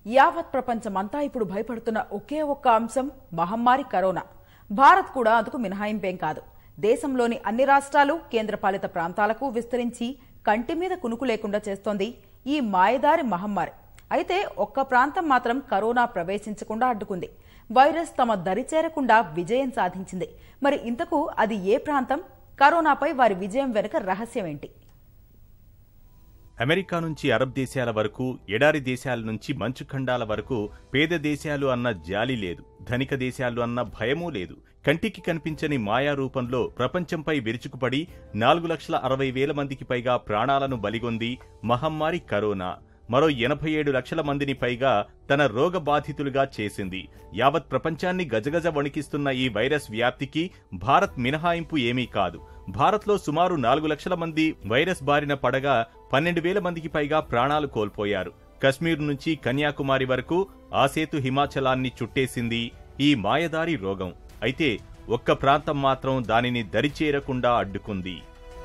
యావత్ ప్రపంచమంతా ఇప్పుడు భయపడుతున్న ఒకే ఒక్క అంశం మహమ్మారి కరోనా భారత్ కూడా అందుకు మినహాయింపేం కాదు దేశంలోని అన్ని రాష్ట్రాలు కేంద్రపాలిత ప్రాంతాలకు విస్తరించి కంటి మీద కునుకు లేకుండా చేస్తోంది ఈ మాయదారి మహమ్మారి అయితే ఒక్క ప్రాంతం మాత్రం కరోనా ప్రవేశించకుండా అడ్డుకుంది వైరస్ తమ దరి చేరకుండా విజయం సాధించింది మరి ఇంతకు అది ఏ ప్రాంతం కరోనాపై వారి విజయం వెనుక రహస్యం ఏంటి అమెరికా నుంచి అరబ్ దేశాల వరకు ఎడారి దేశాల నుంచి మంచు ఖండాల వరకు పేద దేశాలు అన్న జాలి లేదు ధనిక దేశాలు అన్న భయమూ లేదు కంటికి కనిపించని మాయా రూపంలో ప్రపంచంపై విరుచుకుపడి నాలుగు లక్షల అరవై వేల మందికి పైగా ప్రాణాలను బలిగొంది మహమ్మారి కరోనా మరో ఎనభై ఏడు లక్షల మందిని పైగా తన రోగ బాధితులుగా చేసింది యావత్ ప్రపంచాన్ని గజగజ వణికిస్తున్న ఈ వైరస్ వ్యాప్తికి భారత్ మినహాయింపు ఏమీ కాదు భారత్లో సుమారు నాలుగు లక్షల మంది వైరస్ బారిన పడగా పన్నెండు వేల మందికి పైగా ప్రాణాలు కోల్పోయారు కశ్మీర్ నుంచి కన్యాకుమారి వరకు ఆ సేతు హిమాచలాన్ని చుట్టేసింది ఈ మాయదారి రోగం అయితే ఒక్క ప్రాంతం మాత్రం దానిని దరిచేరకుండా అడ్డుకుంది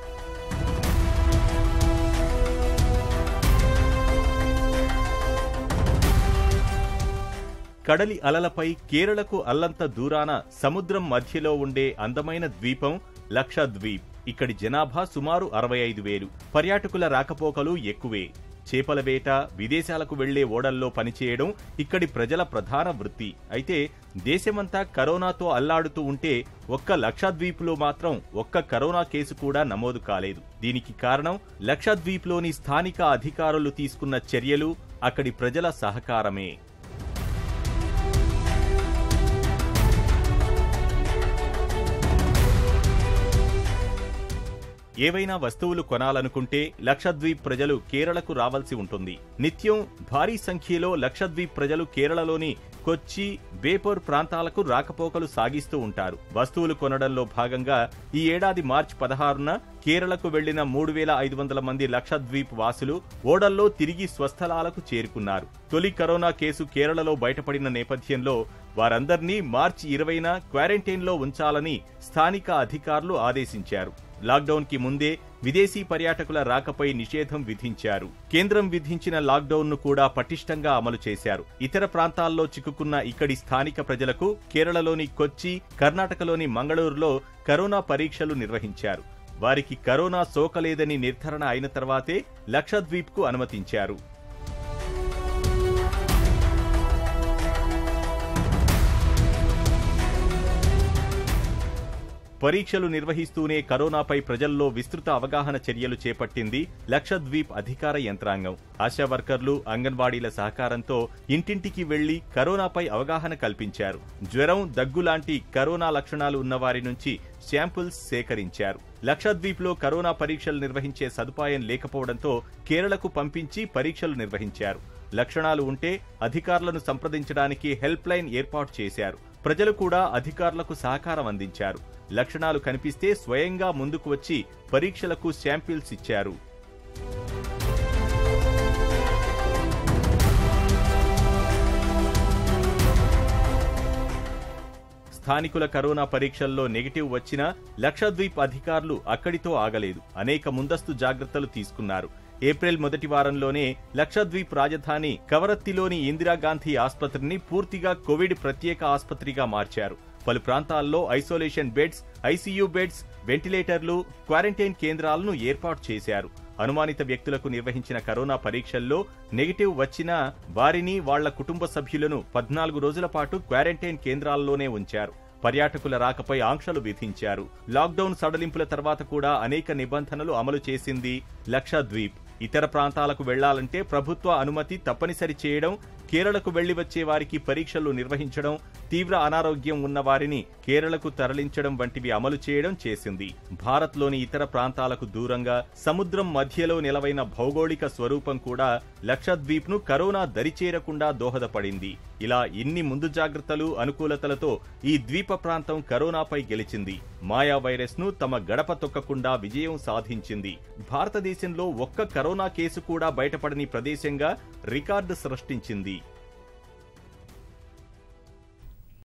కడలి అలలపై కేరళకు అల్లంత దూరాన సముద్రం మధ్యలో ఉండే అందమైన ద్వీపం లక్షద్వీప్ ఇక్కడి జనాభా సుమారు అరవై ఐదు వేలు పర్యాటకుల రాకపోకలు ఎక్కువే చేపల వేట విదేశాలకు వెళ్లే ఓడల్లో పనిచేయడం ఇక్కడి ప్రజల ప్రధాన వృత్తి అయితే దేశమంతా కరోనాతో అల్లాడుతూ ఉంటే ఒక్క లక్షద్వీప్లో మాత్రం ఒక్క కరోనా కేసు కూడా నమోదు కాలేదు దీనికి కారణం లక్షద్వీప్లోని స్థానిక అధికారులు తీసుకున్న చర్యలు అక్కడి ప్రజల సహకారమే ఏవైనా వస్తువులు కొనాలనుకుంటే లక్షద్వీప్ ప్రజలు కేరళకు రావాల్సి ఉంటుంది నిత్యం భారీ సంఖ్యలో లక్షద్వీప్ ప్రజలు కేరళలోని కొచ్చి బేపూర్ ప్రాంతాలకు రాకపోకలు సాగిస్తూ ఉంటారు వస్తువులు కొనడంలో భాగంగా ఈ ఏడాది మార్చి పదహారున కేరళకు వెళ్లిన మూడు వేల ఐదు వందల మంది లక్షద్వీప్ వాసులు ఓడల్లో తిరిగి స్వస్థలాలకు చేరుకున్నారు తొలి కరోనా కేసు కేరళలో బయటపడిన నేపథ్యంలో వారందర్నీ మార్చి ఇరవైన క్వారంటైన్లో ఉంచాలని స్థానిక అధికారులు ఆదేశించారు లాక్డౌన్ కి ముందే విదేశీ పర్యాటకుల రాకపై నిషేధం విధించారు కేంద్రం విధించిన లాక్డౌన్ ను కూడా పటిష్టంగా అమలు చేశారు ఇతర ప్రాంతాల్లో చిక్కుకున్న ఇక్కడి స్థానిక ప్రజలకు కేరళలోని కొచ్చి కర్ణాటకలోని మంగళూరులో కరోనా పరీక్షలు నిర్వహించారు వారికి కరోనా సోకలేదని నిర్ధారణ అయిన తర్వాతే లక్షద్వీప్ కు అనుమతించారు పరీక్షలు నిర్వహిస్తూనే కరోనాపై ప్రజల్లో విస్తృత అవగాహన చర్యలు చేపట్టింది లక్షద్వీప్ అధికార యంత్రాంగం ఆశా వర్కర్లు అంగన్వాడీల సహకారంతో ఇంటింటికి వెళ్లి కరోనాపై అవగాహన కల్పించారు జ్వరం దగ్గు లాంటి కరోనా లక్షణాలు ఉన్నవారి నుంచి శాంపుల్స్ సేకరించారు లక్షద్వీప్లో కరోనా పరీక్షలు నిర్వహించే సదుపాయం లేకపోవడంతో కేరళకు పంపించి పరీక్షలు నిర్వహించారు లక్షణాలు ఉంటే అధికారులను సంప్రదించడానికి హెల్ప్ లైన్ ఏర్పాటు చేశారు ప్రజలు కూడా అధికారులకు సహకారం అందించారు లక్షణాలు కనిపిస్తే స్వయంగా ముందుకు వచ్చి పరీక్షలకు శాంపిల్స్ ఇచ్చారు స్థానికుల కరోనా పరీక్షల్లో నెగిటివ్ వచ్చినా లక్షద్వీప్ అధికారులు అక్కడితో ఆగలేదు అనేక ముందస్తు జాగ్రత్తలు తీసుకున్నారు ఏప్రిల్ మొదటి వారంలోనే లక్షద్వీప్ రాజధాని కవరత్తిలోని ఇందిరాగాంధీ ఆసుపత్రిని పూర్తిగా కోవిడ్ ప్రత్యేక ఆసుపత్రిగా మార్చారు పలు ప్రాంతాల్లో ఐసోలేషన్ బెడ్స్ ఐసీయూ బెడ్స్ వెంటిలేటర్లు క్వారంటైన్ కేంద్రాలను ఏర్పాటు చేశారు అనుమానిత వ్యక్తులకు నిర్వహించిన కరోనా పరీక్షల్లో నెగిటివ్ వచ్చినా వారిని వాళ్ల కుటుంబ సభ్యులను పద్నాలుగు రోజుల పాటు క్వారంటైన్ కేంద్రాల్లోనే ఉంచారు పర్యాటకుల రాకపై ఆంక్షలు విధించారు లాక్డౌన్ సడలింపుల తర్వాత కూడా అనేక నిబంధనలు అమలు చేసింది లక్షద్వీప్ ఇతర ప్రాంతాలకు వెళ్లాలంటే ప్రభుత్వ అనుమతి తప్పనిసరి చేయడం కేరళకు వెళ్లి వచ్చే వారికి పరీక్షలు నిర్వహించడం తీవ్ర అనారోగ్యం ఉన్న వారిని కేరళకు తరలించడం వంటివి అమలు చేయడం చేసింది భారత్లోని ఇతర ప్రాంతాలకు దూరంగా సముద్రం మధ్యలో నిలవైన భౌగోళిక స్వరూపం కూడా లక్షద్వీప్ను కరోనా దరిచేరకుండా దోహదపడింది ఇలా ఇన్ని ముందు జాగ్రత్తలు అనుకూలతలతో ఈ ద్వీప ప్రాంతం కరోనాపై గెలిచింది మాయా వైరస్ ను తమ గడప తొక్కకుండా విజయం సాధించింది భారతదేశంలో ఒక్క కరోనా కేసు కూడా బయటపడని ప్రదేశంగా రికార్డు సృష్టించింది